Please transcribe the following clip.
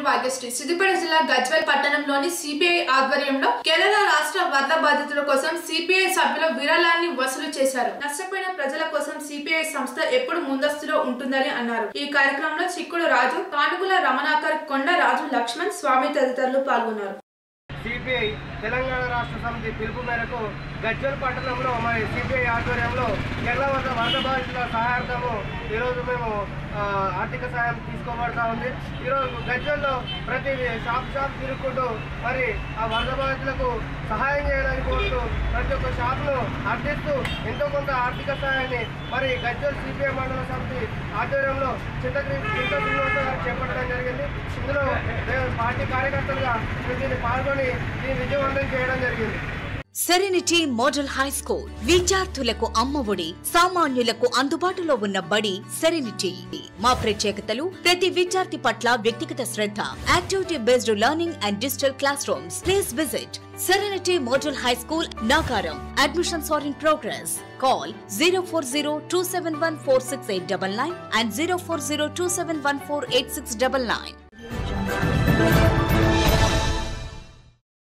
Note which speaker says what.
Speaker 1: భాగ్యశ్రీ సిద్దిపేట జిల్లా గజ్వేల్ పట్టణంలోని సిపిఐ ఆధ్వర్యంలో కేరళ రాష్ట్ర వరద బాధితుల కోసం సిపిఐ సభ్యులు విరాళాన్ని వసూలు చేశారు నష్టపోయిన ప్రజల కోసం సిపిఐ సంస్థ ఎప్పుడు ముందస్తులో ఉంటుందని అన్నారు ఈ కార్యక్రమంలో చిక్కుడు రాజు కానుగుల రమణాకర్ కొండ రాజు లక్ష్మణ్ స్వామి తదితరులు పాల్గొన్నారు
Speaker 2: సిపిఐ తెలంగాణ రాష్ట్ర సమితి పిలుపు మేరకు గజ్వల్ పట్టణంలో మరి సిపిఐ ఆధ్వర్యంలో కేరళ వద్ద వరద బాధితుల సహాయార్థము ఈరోజు మేము ఆ, ఆర్థిక సహాయం తీసుకోబడతా ఉంది ఈరోజు గజ్వల్లో ప్రతి షాప్ షాప్ తిరుగుకుంటూ మరి ఆ వరద బాధితులకు సహాయం చేయడానికి కోరుతూ ప్రతి ఒక్క షాప్ను అర్థిస్తూ ఎంతో కొంత ఆర్థిక సహాయాన్ని మరి గజ్వల్ సిపిఐ మండల సమితి ఆధ్వర్యంలో చింత చింత శ్రీనివాస గారు చేపట్టడం జరిగింది ఇందులో మేము పార్టీ కార్యకర్తలుగా మేము దీన్ని పాల్గొని దీన్ని విజయవంతం చేయడం జరిగింది
Speaker 3: సెరెనిటీ మోడల్ హై స్కూల్ విద్యార్థులకు అమ్మఒడి సామాన్యులకు అందుబాటులో ఉన్న బడి సెరెనిటీ మా ప్రత్యేకతలు ప్రతి విద్యార్థి పట్ల వ్యక్తిగత శ్రద్ధ activity based learning and digital class rooms please visit serenity model high school Nacharam admissions are in progress call zero four zero two seven one four six eight double nine and zero four zero two seven one four eight six double nine